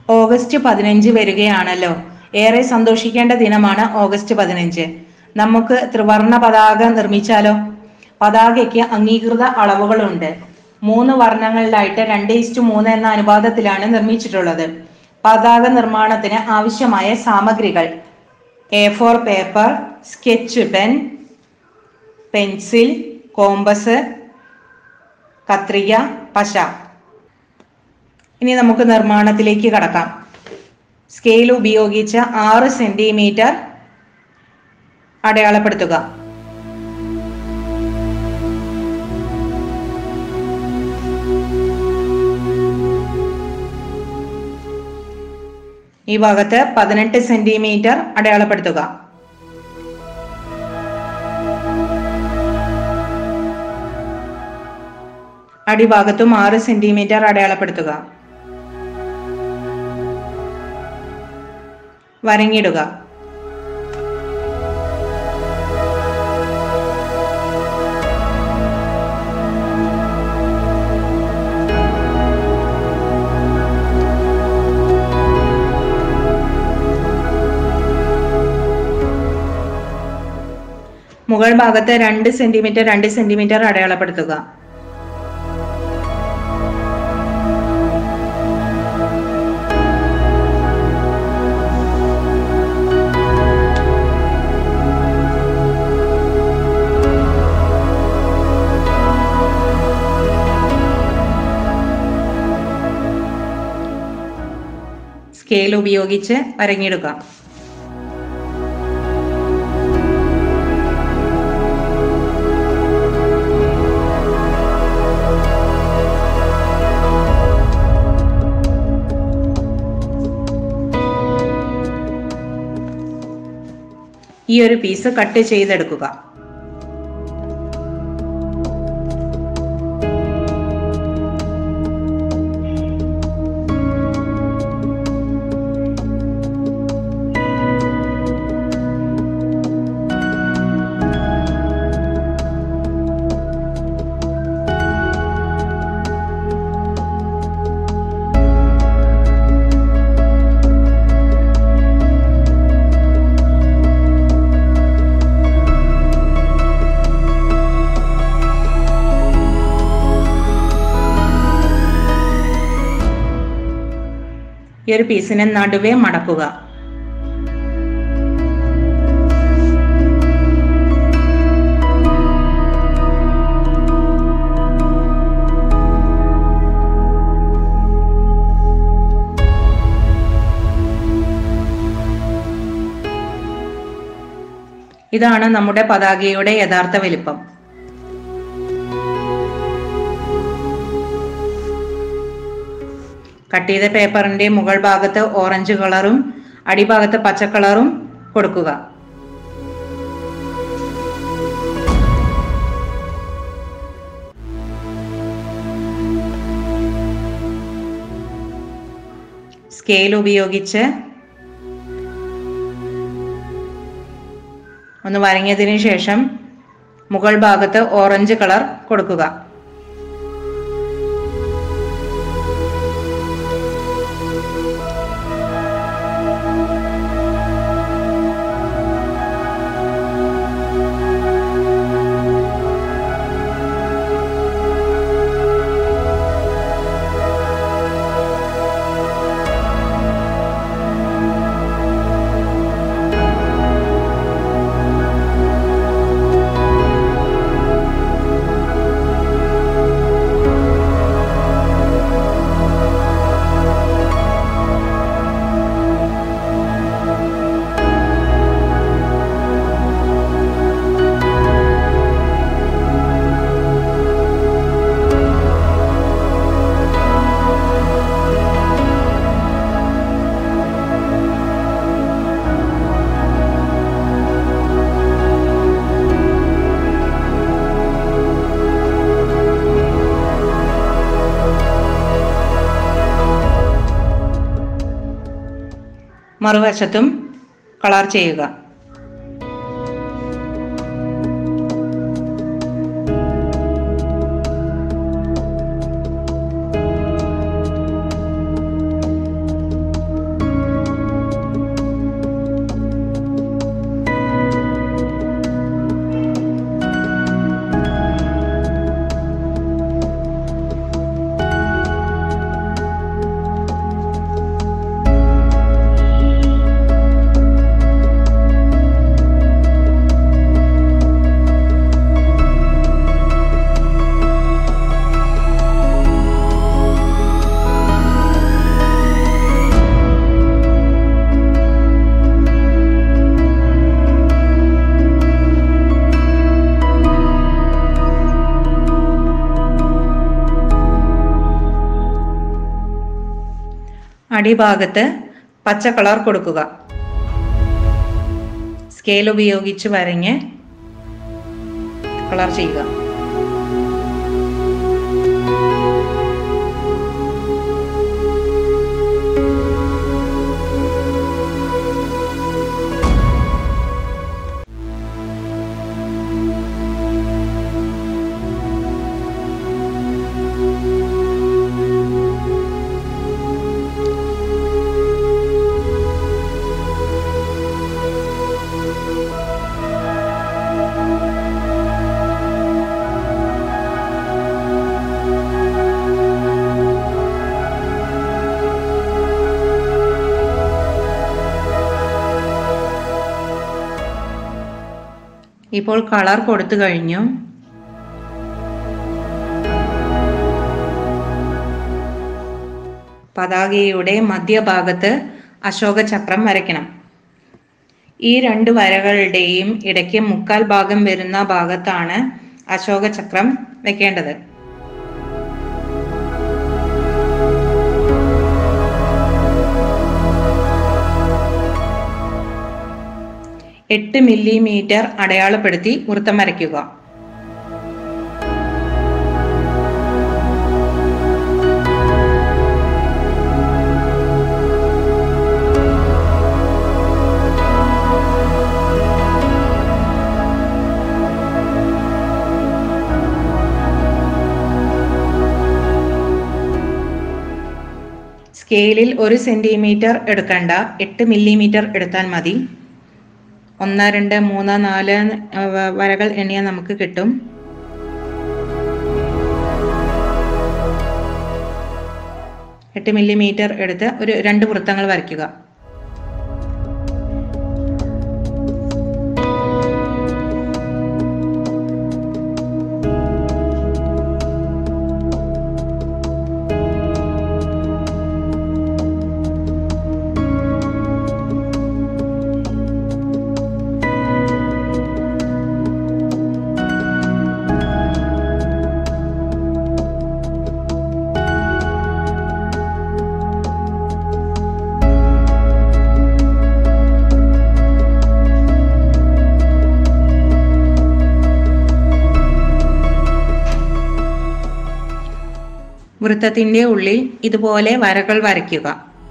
August പതിനഞ്ച് വരികയാണല്ലോ ഏറെ സന്തോഷിക്കേണ്ട ദിനമാണ് ഓഗസ്റ്റ് പതിനഞ്ച് നമുക്ക് ത്രിവർണ പതാക നിർമ്മിച്ചാലോ പതാകയ്ക്ക് അംഗീകൃത അളവുകളുണ്ട് മൂന്ന് വർണ്ണങ്ങളിലായിട്ട് രണ്ട് ഇസ്റ്റു മൂന്ന് എന്ന അനുപാതത്തിലാണ് നിർമ്മിച്ചിട്ടുള്ളത് പതാക നിർമ്മാണത്തിന് ആവശ്യമായ സാമഗ്രികൾ A four paper sketch pen pencil compass കത്രിക പശ ഇനി നമുക്ക് നിർമ്മാണത്തിലേക്ക് കടക്കാം സ്കെയിൽ ഉപയോഗിച്ച് ആറ് സെന്റിമീറ്റർ അടയാളപ്പെടുത്തുക ഈ ഭാഗത്ത് പതിനെട്ട് സെന്റിമീറ്റർ അടയാളപ്പെടുത്തുക അടിഭാഗത്തും ആറ് സെന്റിമീറ്റർ അടയാളപ്പെടുത്തുക വരങ്ങിടുക മുകൾ ഭാഗത്ത് രണ്ട് സെന്റിമീറ്റർ രണ്ട് സെന്റിമീറ്റർ അടയാളപ്പെടുത്തുക സ്കെയിൽ ഉപയോഗിച്ച് വരങ്ങിടുക ഈ ഒരു പീസ് കട്ട് ചെയ്തെടുക്കുക ഈ ഒരു പീസിനെ നടുവേ മടക്കുക ഇതാണ് നമ്മുടെ പതാകയുടെ യഥാർത്ഥ വലിപ്പം കട്ട് ചെയ്ത പേപ്പറിന്റെ മുകൾ ഭാഗത്ത് ഓറഞ്ച് കളറും അടിഭാഗത്ത് പച്ച കളറും കൊടുക്കുക സ്കെയിൽ ഉപയോഗിച്ച് ഒന്ന് വരങ്ങിയതിനു ശേഷം മുകൾ ഭാഗത്ത് ഓറഞ്ച് കളർ കൊടുക്കുക മറുവശത്തും കളർ ചെയ്യുക അടിഭാഗത്ത് പച്ച കളർ കൊടുക്കുക സ്കെയിൽ ഉപയോഗിച്ച് വരഞ്ഞ് കളർ ചെയ്യുക ഇപ്പോൾ കളർ കൊടുത്തു കഴിഞ്ഞു പതാകയുടെ മധ്യഭാഗത്ത് അശോക ചക്രം വരയ്ക്കണം ഈ രണ്ട് വരകളുടെയും ഇടയ്ക്ക് മുക്കാൽ ഭാഗം വരുന്ന ഭാഗത്താണ് അശോക ചക്രം വെക്കേണ്ടത് എട്ട് മില്ലിമീറ്റർ അടയാളപ്പെടുത്തി വൃത്തം വരയ്ക്കുക സ്കെയിലിൽ ഒരു സെന്റിമീറ്റർ എടുക്കണ്ട എട്ട് മില്ലിമീറ്റർ എടുത്താൽ മതി ഒന്ന് രണ്ട് മൂന്ന് നാല് വ- വരകൾ എണ്ണിയാൽ നമുക്ക് കിട്ടും എട്ട് മില്ലിമീറ്റർ എടുത്ത് ഒരു രണ്ട് വൃത്തങ്ങൾ വരയ്ക്കുക വൃത്തത്തിന്റെ ഉള്ളിൽ ഇതുപോലെ വരകൾ വരയ്ക്കുക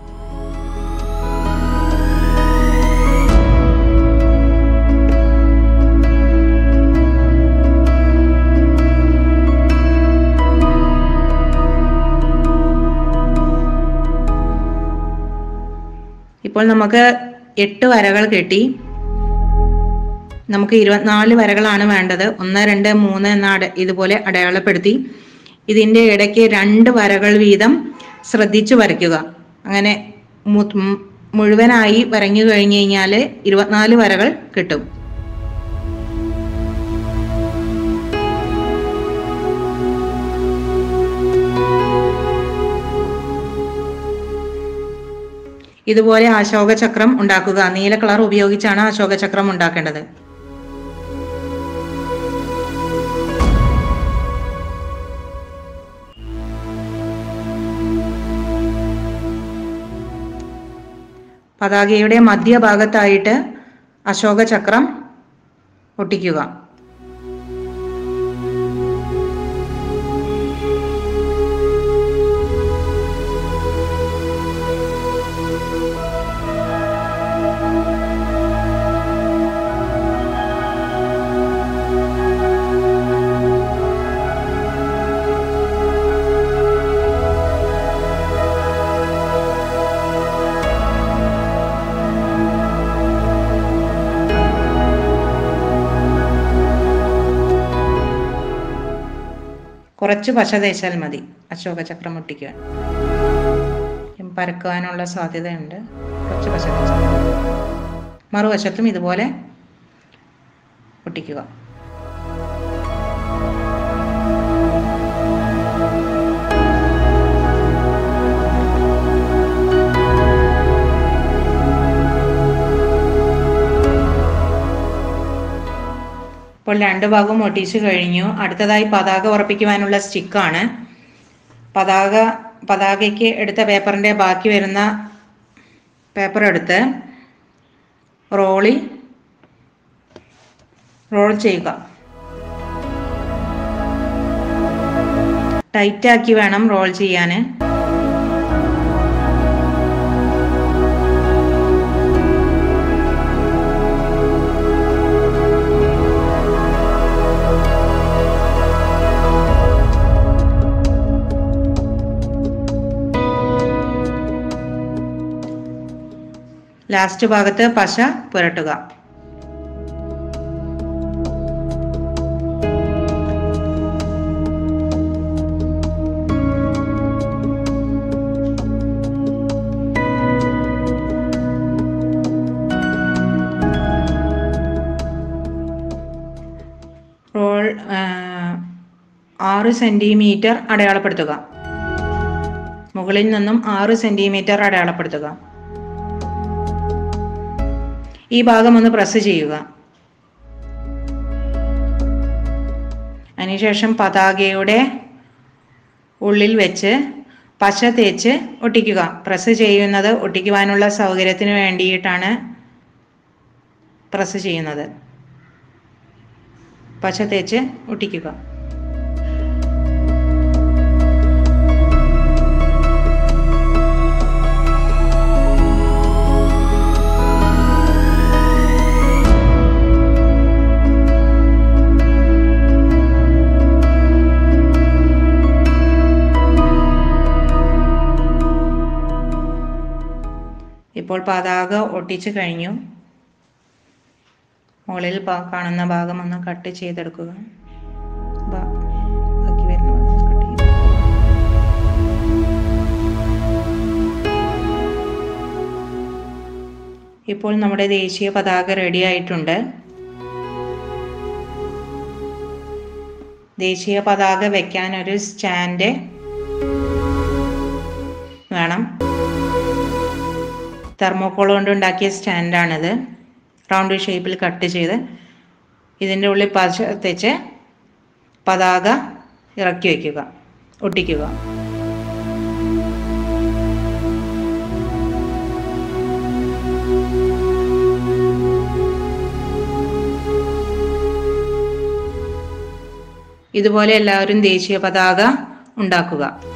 ഇപ്പോൾ നമുക്ക് എട്ട് വരകൾ കിട്ടി നമുക്ക് ഇരുപത്തിനാല് വരകളാണ് വേണ്ടത് ഒന്ന് രണ്ട് മൂന്ന് എന്ന അട ഇതുപോലെ അടയാളപ്പെടുത്തി ഇതിൻ്റെ ഇടയ്ക്ക് രണ്ട് വരകൾ വീതം ശ്രദ്ധിച്ചു വരയ്ക്കുക അങ്ങനെ മു- മു- മുഴുവനായി വരഞ്ഞു കഴിഞ്ഞു കഴിഞ്ഞാൽ ഇരുപത്തിനാല് വരകൾ കിട്ടും ഇതുപോലെ അശോക ചക്രം ഉണ്ടാക്കുക നീല കളർ ഉപയോഗിച്ചാണ് അശോക ചക്രം ഉണ്ടാക്കേണ്ടത് പതാകയുടെ മധ്യഭാഗത്തായിട്ട് അശോക ചക്രം ഒട്ടിക്കുക കുറച്ച് പശ തേച്ചാൽ മതി അശോക ചക്രം ഒട്ടിക്കാൻ ഉം, പരക്കുവാനുള്ള സാധ്യതയുണ്ട് കുറച്ച് പശ തേച്ചാൽ മതി. മറുവശത്തും ഇതുപോലെ ഒട്ടിക്കുക ഇപ്പോൾ രണ്ട് ഭാഗവും ഒട്ടിച്ചു കഴിഞ്ഞു അടുത്തതായി പതാക ഉറപ്പിക്കുവാനുള്ള സ്റ്റിക്കാണ് പതാക പതാകയ്ക്ക് എടുത്ത പേപ്പറിൻ്റെ ബാക്കി വരുന്ന പേപ്പർ എടുത്ത് റോളി റോൾ ചെയ്യുക ടൈറ്റാക്കി വേണം റോൾ ചെയ്യാൻ ലാസ്റ്റ് ഭാഗത്ത് പശ പുരട്ടുക റോൾ ആ, ആറ് സെൻറ്റിമീറ്റർ അടയാളപ്പെടുത്തുക മുകളിൽ നിന്നും ആറ് സെൻറ്റിമീറ്റർ അടയാളപ്പെടുത്തുക ഈ ഭാഗം ഒന്ന് പ്രസ് ചെയ്യുക അതിനുശേഷം പതാകയുടെ ഉള്ളിൽ വെച്ച് പശ തേച്ച് ഒട്ടിക്കുക പ്രസ് ചെയ്യുന്നത് ഒട്ടിക്കുവാനുള്ള സൗകര്യത്തിന് വേണ്ടിയിട്ടാണ് പ്രസ് ചെയ്യുന്നത് പശ തേച്ച് ഒട്ടിക്കുക ഇപ്പോൾ പതാക ഒട്ടിച്ചു കഴിഞ്ഞു മുകളിൽ പാ- കാണുന്ന ഭാഗം ഒന്ന് കട്ട് ചെയ്തെടുക്കുക ബാ- ബാക്കി വരുന്ന ഭാഗം കട്ട് ചെയ്ത് ഇപ്പോൾ നമ്മുടെ ദേശീയ പതാക റെഡി ആയിട്ടുണ്ട് ദേശീയ പതാക വെക്കാൻ ഒരു സ്റ്റാൻഡ് വേണം തെർമോക്കോൾ കൊണ്ട് ഉണ്ടാക്കിയ സ്റ്റാൻഡാണിത് റൗണ്ട് ഷേപ്പിൽ കട്ട് ചെയ്ത് ഇതിൻ്റെ ഉള്ളിൽ പശ തെച്ച് പതാക ഇറക്കി വയ്ക്കുക ഒട്ടിക്കുക ഇതുപോലെ എല്ലാവരും ദേശീയ പതാക ഉണ്ടാക്കുക